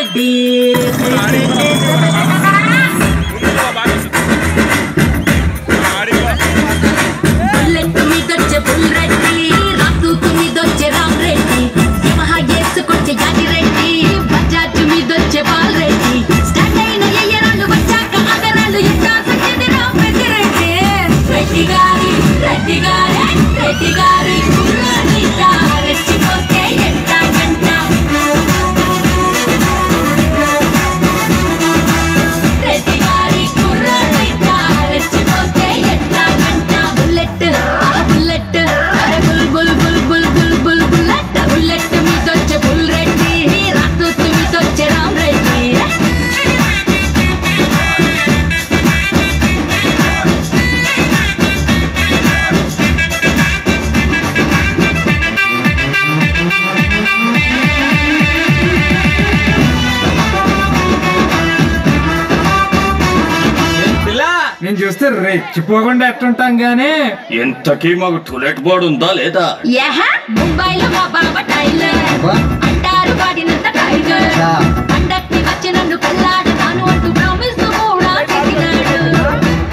Reddy bullet మీదొచ్చే bull Reddy రాతూతు మీదొచ్చే రామ్ రెడ్డి యమహా వేసుకొచ్చే యాది రెడ్డి బజాజ్ మీదొచ్చే బాల్ రెడ్డి స్టార్ట్ అయిన ఎయ్యరాళ్ళు వచ్చాక అగరాళ్ళు ఇంకా సచ్చేది రామ్ రెడ్డి రెడ్డి రెడ్డి గారి రెడ్డి గారి రెడ్డి గారి కుర్రాడి రెచ్చిపోతే ఎంట గంట రెడ్డి గారి కుర్రాడి రెచ్చిపోతే ఎంట గంట బుల్లెట్ ఆ బుల్లెట్ అరే bull bull bull bull bull bull bullet bullet మీదొచ్చే బుల్ రెడ్డి రాతూతు మీదొచ్చే రామ్ రెడ్డి నేను చూస్తే రెచ్చిపోకుండా ఎట్టుంటాం గానీ ఇంతకీ మాకు టూలెట్ బోర్డు ఉందా లేదా యహ ముంబైలో మా బాబా టైలర్ అంటారు వాడినంత టైగర్ పండక్కి వచ్చి నన్ను పెళ్ళాడతాను అంటూ ప్రామిస్ కూడా చేసినాడు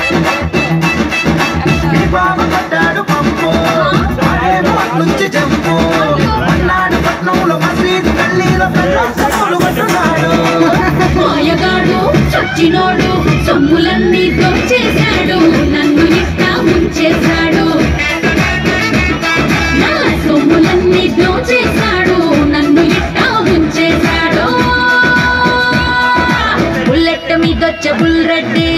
బాబా కట్టాడు పంపు వాడేమో నుంచి జంపు మన్నాడు పట్నంలో మసీదు గల్లీలో పెళ్ళాం సభలు పట్టున్నాడు మాయగాడు చచ్చినోడు సొమ్ములన్నీ దోచేశాడు నన్ను ఇట్టా ముంచేశాడు నా సొమ్ములన్నీ దోచేశాడు నన్ను ఇట్టా ముంచేశాడు బుల్లెట్ మీదొచ్చే బుల్రెడ్డి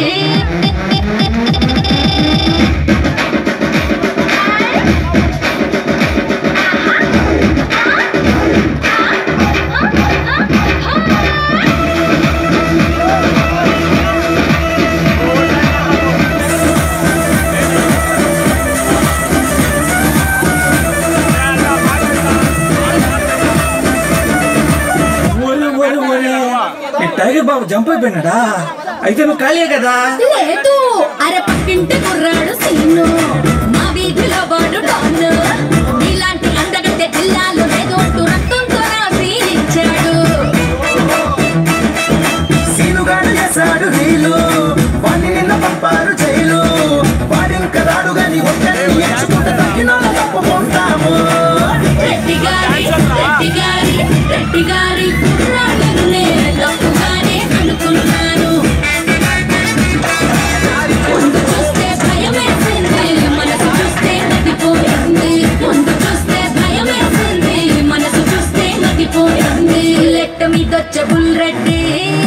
ఓరే ఓరే ఓరే ఈ టైగర్ బాబు జంప్ అయిపోయినాడా అయితే నువ్వు ఖాళీ కదా లేదు అరే పక్కింటి కుర్రాడు సీను మా వీధిలో వాడు డాను ఇలాంటి అందగత్తె జిల్లాలో లేదు అంటూ రక్తంతో రాసి ఇచ్చాడు సీనుగాడు చేశాడు రీలు వాడిని నిన్న పంపారు జైలు వాడింక రాడు గాని ఒక్కరిని ఎంచుకుంటే తగ్గిన తప్పుకుంటాము రెడ్డి గారి రెడ్డి గారి రెడ్డి గారి కుర్రాడను నేను తప్పుగానే అనుకున్నాను ముందు చూస్తే భయం వేసింది మనసు చూస్తే నదిపోయింది ముందు చూస్తే భయం వేసింది మనసు చూస్తే నదిపోయింది బుల్లెట్ మీదొచ్చే బుల్ రెడ్డి